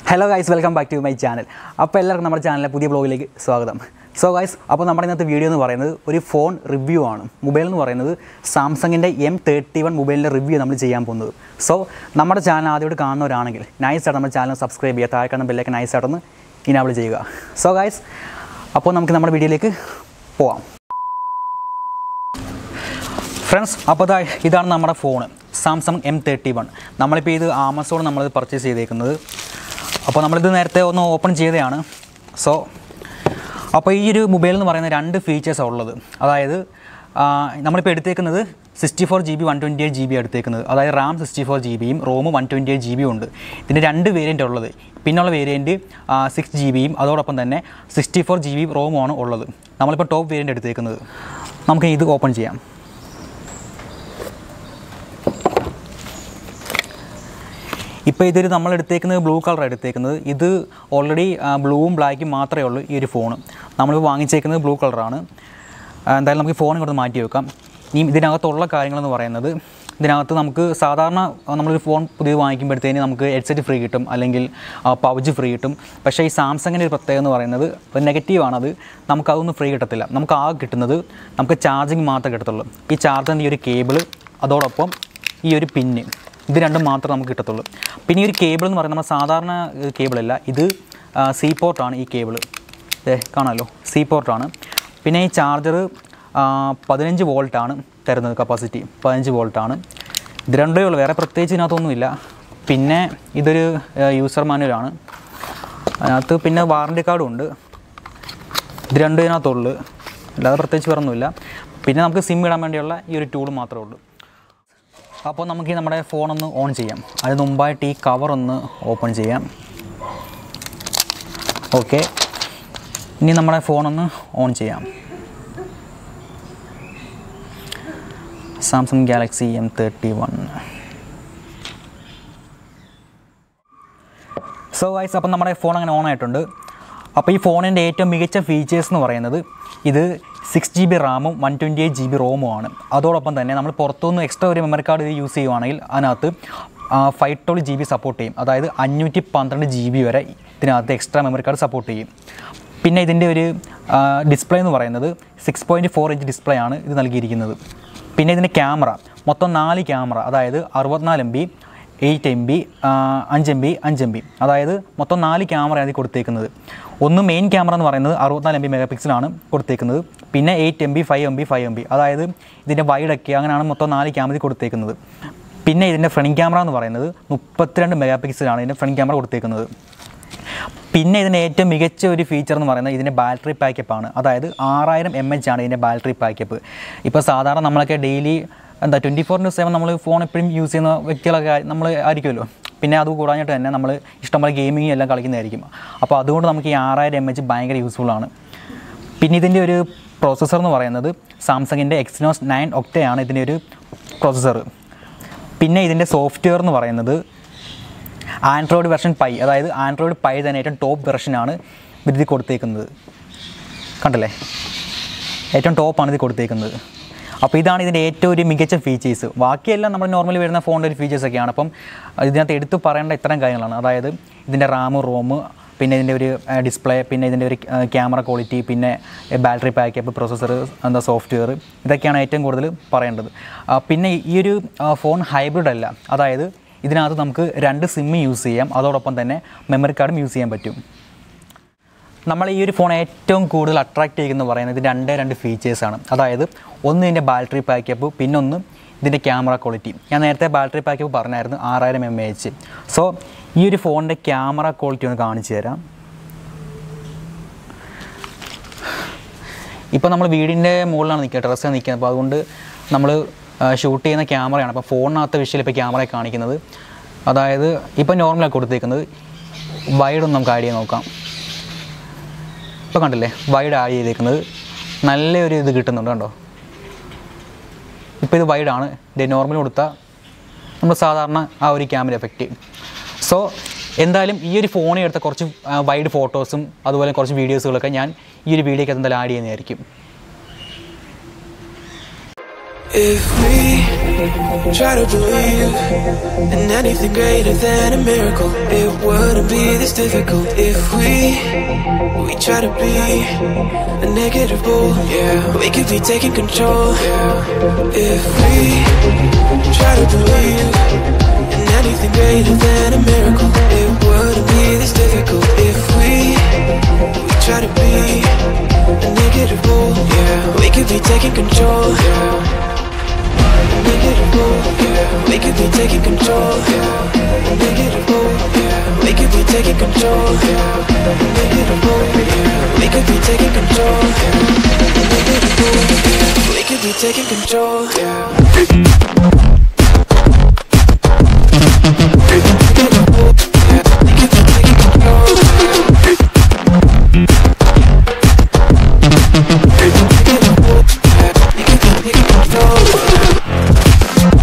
Hello guys welcome back to my channel അപ്പോൾ എല്ലാവർക്കും നമ്മുടെ ചാനലിലെ പുതിയ ബ്ലോഗിലേക്ക് സ്വാഗതം സോ ഗൈസ് അപ്പോൾ നമ്മുടെ ഇന്നത്തെ വീഡിയോ എന്ന് പറയുന്നത് ഒരു ഫോൺ റിവ്യൂ ആണ് മൊബൈൽ എന്ന് പറയുന്നത് സാംസങ്ങിൻ്റെ എം തേർട്ടി വൺ മൊബൈലിൻ്റെ റിവ്യൂ നമ്മൾ ചെയ്യാൻ പോകുന്നത് സോ നമ്മുടെ ചാനൽ ആദ്യമായിട്ട് കാണുന്നവരാണെങ്കിൽ നൈസായിട്ട് നമ്മുടെ ചാനൽ സബ്സ്ക്രൈബ് ചെയ്യുക താഴെ കാണുന്ന ബെല്ലൊക്കെ നൈസായിട്ടൊന്ന് ഇനാബിൾ ചെയ്യുക സോ ഗൈസ് അപ്പോൾ നമുക്ക് നമ്മുടെ വീഡിയോയിലേക്ക് പോവാം ഫ്രണ്ട്സ് അപ്പോൾ ദാ ഇതാണ് നമ്മുടെ phone Samsung M thirty one നമ്മളിപ്പോൾ ഇത് ആമസോൺ നമ്മളിത് പർച്ചേസ് ചെയ്തേക്കുന്നത് അപ്പോൾ നമ്മളിത് നേരത്തെ ഒന്ന് ഓപ്പൺ ചെയ്തതാണ് സോ അപ്പോൾ ഈ ഒരു മൊബൈൽ എന്ന് പറയുന്ന രണ്ട് ഫീച്ചേഴ്സാണ് ഉള്ളത് അതായത് ആ, നമ്മളിപ്പോൾ എടുത്തേക്കുന്നത് sixty four G B one twenty eight G B എടുത്തേക്കുന്നത് അതായത് റാം സിക്സ്റ്റി ഫോർ ജി ബിയും ROM one twenty eight G ബിയും ഉണ്ട് ഇതിൻ്റെ രണ്ട് വേരിയൻ്റ് ഉള്ളത് പിന്നുള്ള വേരിയൻറ്റ് സിക്സ് ജി ബിയും അതോടൊപ്പം തന്നെ സിക്സ്റ്റി ഫോർ ജി ബി റോമുമാണ് ഉള്ളത് നമ്മളിപ്പോൾ ടോപ്പ് വേരിയൻ്റ് എടുത്തേക്കുന്നത് നമുക്ക് ഇത് ഓപ്പൺ ചെയ്യാം ഇപ്പോൾ ഇതൊരു നമ്മൾ എടുത്തേക്കുന്നത് ബ്ലൂ കളർ എടുത്തേക്കുന്നത് ഇത് ഓൾറെഡി ബ്ലൂവും ബ്ലാക്കും മാത്രമേ ഉള്ളൂ ഈ ഒരു ഫോൺ നമ്മളിപ്പോൾ വാങ്ങിച്ചേക്കുന്നത് ബ്ലൂ കളറാണ് എന്തായാലും നമുക്ക് ഫോൺ ഇങ്ങോട്ട് മാറ്റി വെക്കാം ഇനി ഇതിനകത്തുള്ള കാര്യങ്ങളെന്ന് പറയുന്നത് ഇതിനകത്ത് നമുക്ക് സാധാരണ നമ്മളൊരു ഫോൺ പുതിയത് വാങ്ങിക്കുമ്പോഴത്തേന് നമുക്ക് ഹെഡ്സെറ്റ് ഫ്രീ കിട്ടും അല്ലെങ്കിൽ പൗച്ച് ഫ്രീ കിട്ടും പക്ഷേ ഈ സാംസങ്ങിൻ്റെ ഒരു പ്രത്യേകത എന്ന് പറയുന്നത് ഒരു നെഗറ്റീവാണത് നമുക്ക് അതൊന്നും ഫ്രീ കിട്ടത്തില്ല നമുക്ക് ആ കിട്ടുന്നത് നമുക്ക് ചാർജിങ് മാത്രമേ കിട്ടത്തുള്ളൂ ഈ ചാർജറിൻ്റെ ഈ ഒരു കേബിൾ അതോടൊപ്പം ഈ ഒരു പിന്ന് ഇത് രണ്ടും മാത്രമേ നമുക്ക് കിട്ടത്തുള്ളൂ പിന്നെ ഈ ഒരു കേബിൾ എന്ന് പറയുന്നത് നമ്മൾ സാധാരണ കേബിളല്ല ഇത് സി പോർട്ടാണ് ഈ കേബിൾ ഏ കാണാമല്ലോ സി പോർട്ടാണ് പിന്നെ ഈ ചാർജർ പതിനഞ്ച് വോൾട്ടാണ് തരുന്നത് കപ്പാസിറ്റി പതിനഞ്ച് വോൾട്ടാണ് ഇത് രണ്ടേ ഉള്ളൂ വേറെ പ്രത്യേകിച്ച് ഇതിനകത്തൊന്നുമില്ല പിന്നെ ഇതൊരു യൂസർ മാനുവലാണ് അതിനകത്ത് പിന്നെ വാറണ്ടി കാർഡും ഉണ്ട് ഇത് രണ്ടും ഇതിനകത്തുള്ളൂ അല്ലാതെ പ്രത്യേകിച്ച് വേറെ ഒന്നുമില്ല പിന്നെ നമുക്ക് സിം ഇടാൻ വേണ്ടിയുള്ള ഈ ഒരു ടൂൾ മാത്രമേ ഉള്ളൂ അപ്പോൾ നമുക്ക് ഈ നമ്മുടെ ഫോണൊന്ന് ഓൺ ചെയ്യാം അതിന് മുമ്പായിട്ട് ഈ കവർ ഒന്ന് ഓപ്പൺ ചെയ്യാം ഓക്കെ ഇനി നമ്മുടെ ഫോണൊന്ന് ഓൺ ചെയ്യാം Samsung Galaxy M thirty one so guys അപ്പം നമ്മുടെ ഫോൺ അങ്ങനെ ഓൺ ആയിട്ടുണ്ട് അപ്പോൾ ഈ ഫോണിൻ്റെ ഏറ്റവും മികച്ച ഫീച്ചേഴ്സ് എന്ന് പറയുന്നത് ഇത് സിക്സ് ജി ബി റാമും one twenty eight G B റോമും ആണ് അതോടൊപ്പം തന്നെ നമ്മൾ പുറത്തുനിന്ന് എക്സ്ട്രാ ഒരു മെമ്മറി കാർഡ് ഇത് യൂസ് ചെയ്യുവാണെങ്കിൽ അതിനകത്ത് five twelve G B support ചെയ്യും അതായത് അഞ്ഞൂറ്റി പന്ത്രണ്ട് ജി ബി വരെ ഇതിനകത്ത് എക്സ്ട്രാ മെമ്മറി കാർഡ് സപ്പോർട്ട് ചെയ്യും പിന്നെ ഇതിൻ്റെ ഒരു ഡിസ്പ്ലേ എന്ന് പറയുന്നത് six point four inch display ആണ് ഇത് നൽകിയിരിക്കുന്നത് പിന്നെ ഇതിൻ്റെ ക്യാമറ മൊത്തം നാല് ക്യാമറ അതായത് അറുപത്തിനാല് M B eight M B അഞ്ച് എം ബി അഞ്ച് എം ബി അതായത് മൊത്തം നാല് ക്യാമറയാണ് ഇതിൽ കൊടുത്തേക്കുന്നത് ഒന്ന് മെയിൻ ക്യാമറ എന്ന് പറയുന്നത് അറുപത്തിനാല് എം ബി മെഗാ പിക്സലാണ് കൊടുത്തേക്കുന്നത് പിന്നെ eight M B five M B five M B അതായത് ഇതിൻ്റെ വൈഡൊക്കെ അങ്ങനെയാണ് മൊത്തം നാല് ക്യാമറ കൊടുത്തേക്കുന്നത് പിന്നെ ഇതിൻ്റെ ഫ്രണ്ട് ക്യാമറ എന്ന് പറയുന്നത് മുപ്പത്തിരണ്ട് മെഗാ പിക്സലാണ് ഇതിൻ്റെ ഫ്രണ്ട് ക്യാമറ കൊടുത്തേക്കുന്നത് പിന്നെ ഇതിൻ്റെ ഏറ്റവും മികച്ച ഒരു ഫീച്ചർ എന്ന് പറയുന്നത് ഇതിൻ്റെ ബാറ്ററി പാക്കപ്പ് ആണ് അതായത് ആറായിരം എം എച്ച് ആണ് ഇതിൻ്റെ ബാറ്ററി പാക്കപ്പ് ഇപ്പോൾ സാധാരണ നമ്മളൊക്കെ ഡെയിലി എന്താ ട്വൻറ്റി ഫോർ ഇൻറ്റു സെവൻ നമ്മൾ ഫോൺ എപ്പോഴും യൂസ് ചെയ്യുന്ന വ്യക്തികളൊക്കെ ആ- നമ്മൾ ആയിരിക്കുമല്ലോ പിന്നെ അത് കൂടാഞ്ഞിട്ട് തന്നെ നമ്മൾ ഇഷ്ടംപോലെ ഗെയിമിങ് എല്ലാം കളിക്കുന്നതായിരിക്കും അപ്പോൾ അതുകൊണ്ട് നമുക്ക് ഈ ആറായിരം എം എച്ച് ഭയങ്കര യൂസ്ഫുൾ ആണ് പിന്നെ ഇതിൻ്റെ ഒരു പ്രോസസ്സർ എന്ന് പറയുന്നത് സാംസങ്ങിൻ്റെ എക്സിനോസ് നയൻ ഒക്ടയാണ് ഇതിൻ്റെ ഒരു പ്രോസസ്സർ പിന്നെ ഇതിൻ്റെ സോഫ്റ്റ്വെയർ എന്ന് പറയുന്നത് ആൻഡ്രോയിഡ് വെർഷൻ പൈ അതായത് ആൻഡ്രോയിഡ് പൈ തന്നെ ഏറ്റവും ടോപ്പ് വെർഷനാണ് ഇതിൽ കൊടുത്തേക്കുന്നത് കണ്ടല്ലേ ഏറ്റവും ടോപ്പാണ് ഇത് കൊടുത്തേക്കുന്നത് അപ്പോൾ ഇതാണ് ഇതിൻ്റെ ഏറ്റവും ഒരു മികച്ച ഫീച്ചേഴ്സ് ബാക്കിയെല്ലാം നമ്മൾ നോർമലി വരുന്ന ഫോണിൻ്റെ ഒരു ഫീച്ചേഴ്സൊക്കെയാണ് അപ്പം ഇതിനകത്ത് എടുത്ത് പറയേണ്ട ഇത്തരം കാര്യങ്ങളാണ് അതായത് ഇതിൻ്റെ റാം റോം പിന്നെ ഇതിൻ്റെ ഒരു ഡിസ്പ്ലേ പിന്നെ ഇതിൻ്റെ ഒരു ക്യാമറ ക്വാളിറ്റി പിന്നെ ബാറ്ററി പാക്കപ്പ് പ്രോസസ്സർ എന്താ സോഫ്റ്റ്വെയർ ഇതൊക്കെയാണ് ഏറ്റവും കൂടുതൽ പറയേണ്ടത് ആ, പിന്നെ ഈ ഒരു ആ, ഫോൺ ഹൈബ്രിഡ് അല്ല അതായത് ഇതിനകത്ത് നമുക്ക് രണ്ട് സിം യൂസ് ചെയ്യാം അതോടൊപ്പം തന്നെ മെമ്മറി കാർഡും യൂസ് ചെയ്യാൻ പറ്റും നമ്മൾ ഈ ഒരു ഫോൺ ഏറ്റവും കൂടുതൽ അട്രാക്റ്റ് ചെയ്യുന്ന പറയുന്നത് ഇത് രണ്ടേ രണ്ട് ഫീച്ചേഴ്സാണ് അതായത് ഒന്ന് ഇതിൻ്റെ ബാറ്ററി പാക്കപ്പ് പിന്നൊന്ന് ഇതിൻ്റെ ക്യാമറ ക്വാളിറ്റി ഞാൻ നേരത്തെ ബാറ്ററി പാക്കപ്പ് പറഞ്ഞായിരുന്നു ആറായിരം എം എ എച്ച് സോ ഈ ഒരു ഫോണിൻ്റെ ക്യാമറ ക്വാളിറ്റി ഒന്ന് കാണിച്ചു തരാം ഇപ്പോൾ നമ്മൾ വീടിൻ്റെ മുകളിലാണ് നിൽക്കുക ടെറസ് നിൽക്കുന്നത് അപ്പോൾ അതുകൊണ്ട് നമ്മൾ ഷൂട്ട് ചെയ്യുന്ന ക്യാമറയാണ് അപ്പോൾ ഫോണിനകത്ത് വിഷയം ഇപ്പോൾ ക്യാമറ കാണിക്കുന്നത് അതായത് ഇപ്പോൾ നോർമലാണ് കൊടുത്തേക്കുന്നത് വൈഡൊന്ന് നമുക്ക് ആഡ് ചെയ്ത് നോക്കാം ഇപ്പോൾ കണ്ടില്ലേ വൈഡ് ആഡ് ചെയ്തേക്കുന്നത് നല്ലൊരു ഇത് കിട്ടുന്നുണ്ട് കണ്ടോ ഇപ്പോൾ ഇത് വൈഡാണ് ഇത് നോർമൽ കൊടുത്താൽ നമ്മൾ സാധാരണ ആ ഒരു ക്യാമറ എഫക്റ്റ് സോ എന്തായാലും ഈ ഒരു ഫോണിൽ എടുത്ത കുറച്ച് വൈഡ് ഫോട്ടോസും അതുപോലെ കുറച്ച് വീഡിയോസുകളൊക്കെ ഞാൻ ഈ ഒരു വീഡിയോക്ക് എന്തായാലും ആഡ് ചെയ്യുന്നതായിരിക്കും If we try to believe in anything greater than a miracle. It wouldn't be this difficult if we we try to be a negative bull. Yeah, we could be taking control. Yeah, if we try to believe in anything greater than a miracle. It wouldn't be this difficult if we we try to be a negative bull. Yeah, we could be taking control. Yeah. Negative bull, yeah. We could be taking control. Yeah. Negative bull, yeah. We could be taking control. Yeah. Negative bull, yeah. We could be taking control. Yeah. Negative bull, yeah. We could be taking control. Yeah. Negative bull, yeah. We could be taking control. Negative bull, yeah. We could be taking control.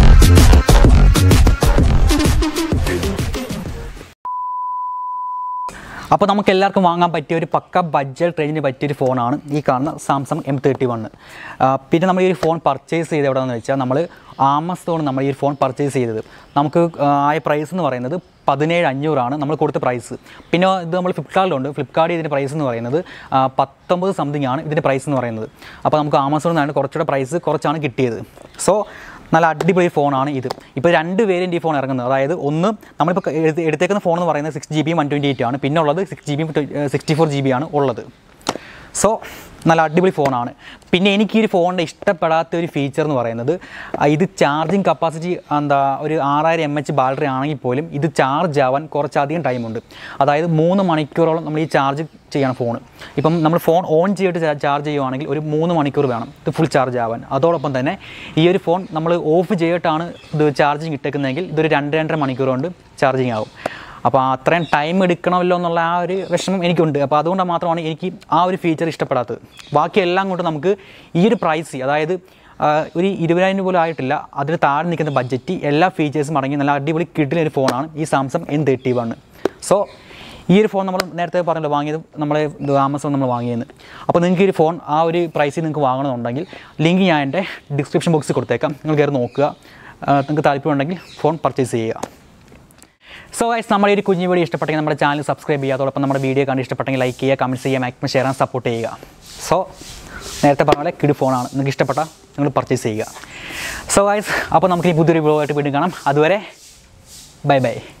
അപ്പോൾ നമുക്ക് എല്ലാവർക്കും വാങ്ങാൻ പറ്റിയ ഒരു പക്ക budget റേഞ്ചിന് പറ്റിയൊരു ഫോണാണ് ഈ കാണുന്ന സാംസങ് എം തേർട്ടി വൺ പിന്നെ നമ്മൾ ഈ ഒരു ഫോൺ പർച്ചേസ് ചെയ്ത് എവിടെയാണെന്ന് വെച്ചാൽ നമ്മൾ ആമസോൺ നമ്മൾ ഈ ഒരു ഫോൺ പർച്ചേസ് ചെയ്തത് നമുക്ക് ആ, ആയ പ്രൈസ് എന്ന് പറയുന്നത് പതിനേഴ് അഞ്ഞൂറാണ് നമ്മൾ കൊടുത്ത പ്രൈസ് പിന്നെ ഇത് നമ്മൾ ഫ്ലിപ്കാർട്ടിലുണ്ട് ഫ്ലിപ്കാർട്ട് ഇതിൻ്റെ പ്രൈസ് എന്ന് പറയുന്നത് ആ, പത്തൊമ്പത് സംതിങ് ആണ് ഇതിൻ്റെ പ്രൈസ് എന്ന് പറയുന്നത് അപ്പോൾ നമുക്ക് ആമസോണിൽ നിന്നാണ് കുറച്ചുകൂടെ പ്രൈസ് കുറച്ചാണ് കിട്ടിയത് സോ നല്ല അടിപൊളി ഫോണാണ് ഇത് ഇപ്പോൾ രണ്ട് വേരിയൻ്റ് ഈ ഫോൺ ഇറങ്ങുന്നത് അതായത് ഒന്ന് നമ്മളിപ്പോൾ എടുത്ത് എടുത്തേക്കുന്ന ഫോൺ എന്ന് പറയുന്നത് six G B one twenty eight ആണ് പിന്നെ ഉള്ളത് six G B sixty four G B ആണ് ഉള്ളത് സോ നല്ല അടിപൊളി ഫോണാണ് പിന്നെ എനിക്ക് ഈ ഒരു ഫോണിൻ്റെ ഇഷ്ടപ്പെടാത്ത ഒരു ഫീച്ചർ എന്ന് പറയുന്നത് ആ, ഇത് ചാർജിങ് കപ്പാസിറ്റി എന്താ ഒരു ആറായിരം എം എച്ച് ബാറ്ററി ആണെങ്കിൽ പോലും ഇത് ചാർജ് ആവാൻ കുറച്ചധികം ടൈമുണ്ട് അതായത് മൂന്ന് മണിക്കൂറോളം നമ്മൾ ഈ ചാർജ് ചെയ്യണം ഫോൺ ഇപ്പം നമ്മൾ ഫോൺ ഓൺ ചെയ്തിട്ട് ചാ- ചാർജ് ചെയ്യുവാണെങ്കിൽ ഒരു മൂന്ന് മണിക്കൂർ വേണം ഇത് ഫുൾ ചാർജ് ആവാൻ അതോടൊപ്പം തന്നെ ഈ ഒരു ഫോൺ നമ്മൾ ഓഫ് ചെയ്തിട്ടാണ് ഇത് ചാർജിങ് ഇട്ടേക്കുന്നതെങ്കിൽ ഇതൊരു രണ്ട് രണ്ടര മണിക്കൂർ കൊണ്ട് ചാർജിങ് ആവും അപ്പോൾ അത്രയും ടൈം എടുക്കണമല്ലോ എന്നുള്ള ആ ഒരു വിഷമം എനിക്കുണ്ട് അപ്പോൾ അതുകൊണ്ട് മാത്രമാണ് എനിക്ക് ആ ഒരു ഫീച്ചർ ഇഷ്ടപ്പെടാത്തത് ബാക്കി എല്ലാം കൊണ്ട് നമുക്ക് ഈ ഒരു പ്രൈസ് അതായത് ആ, ഒരു ഇരുപതിനായിരം രൂപ പോലും ആയിട്ടില്ല അതിന് താഴെ നിൽക്കുന്ന ബഡ്ജറ്റ് എല്ലാ ഫീച്ചേഴ്സും അടങ്ങി നല്ല അടിപൊളി കിട്ടുന്ന ഒരു ഫോണാണ് ഈ Samsung M thirty one so ഈ ഒരു ഫോൺ നമ്മൾ നേരത്തെ പറഞ്ഞല്ലോ വാങ്ങിയത് നമ്മളെ ഇത് ആമസോൺ നമ്മൾ വാങ്ങിയെന്ന് അപ്പോൾ നിങ്ങൾക്ക് ഈ ഒരു ഫോൺ ആ ഒരു പ്രൈസിൽ നിങ്ങൾക്ക് വാങ്ങണമെന്നുണ്ടെങ്കിൽ ലിങ്ക് ഞാൻ എൻ്റെ ഡിസ്ക്രിപ്ഷൻ ബോക്സിൽ കൊടുത്തേക്കാം നിങ്ങൾ കയറി നോക്കുക ആ, നിങ്ങൾക്ക് താല്പര്യമുണ്ടെങ്കിൽ ഫോൺ പർച്ചേസ് ചെയ്യുക സോ ഗൈസ് നമ്മുടെ ഈ ഒരു കുഞ്ഞു വീഡിയോ ഇഷ്ടപ്പെട്ടെങ്കിൽ നമ്മുടെ ചാനൽ സബ്സ്ക്രൈബ് ചെയ്യുക അതോടൊപ്പം നമ്മുടെ വീഡിയോ കണ്ട് ഇഷ്ടപ്പെട്ടെങ്കിൽ ലൈക്ക് ചെയ്യുക കമൻറ്റ്സ് ചെയ്യുക മാക്സിമം ഷെയർ ചെയ്യാൻ സപ്പോർട്ട് ചെയ്യുക സോ നേരത്തെ പറഞ്ഞ പോലെ കിഡ് ഫോണാണ് നിങ്ങൾക്ക് ഇഷ്ടപ്പെട്ട നിങ്ങൾ പർച്ചേസ് ചെയ്യുക സോ ഗൈസ് അപ്പോൾ നമുക്ക് ഈ പുതിയൊരു വീഡിയോ ആയിട്ട് വീണ്ടും കാണാം അതുവരെ ബൈ ബൈ